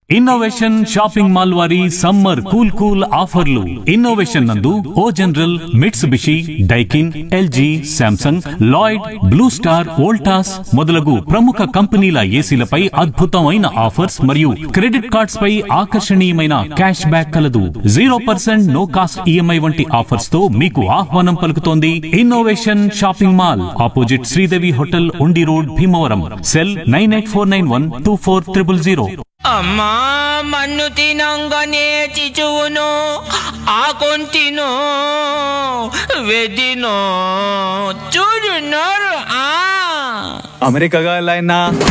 innovation shopping mall వారి summer cool cool ఆఫర్లు innovation నందు O general Mitsubishi Daikin LG Samsung Lloyd blue star Voltas మొదలగు ప్రముఖ కంపెనీల ఏసీలపై అద్భుతమైన ఆఫర్స్ మరియు క్రెడిట్ కార్డ్స్ పై ఆకర్షణీయమైన క్యాష్ బ్యాక్ కలదు zero percent no cost EMI వంటి ఆఫర్స్ తో మీకు ఆహ్వానం పలుకుతోంది innovation shopping mall opposite Sridevi hotel Undi road Bhimavaram cell nine eight four nine one two four triple zero అమ్మా మన్ను తినంగానే చిచువును ఆకొంటిను వెదిను చూడు నోరు ఆ అమెరికా వెళ్ళైనా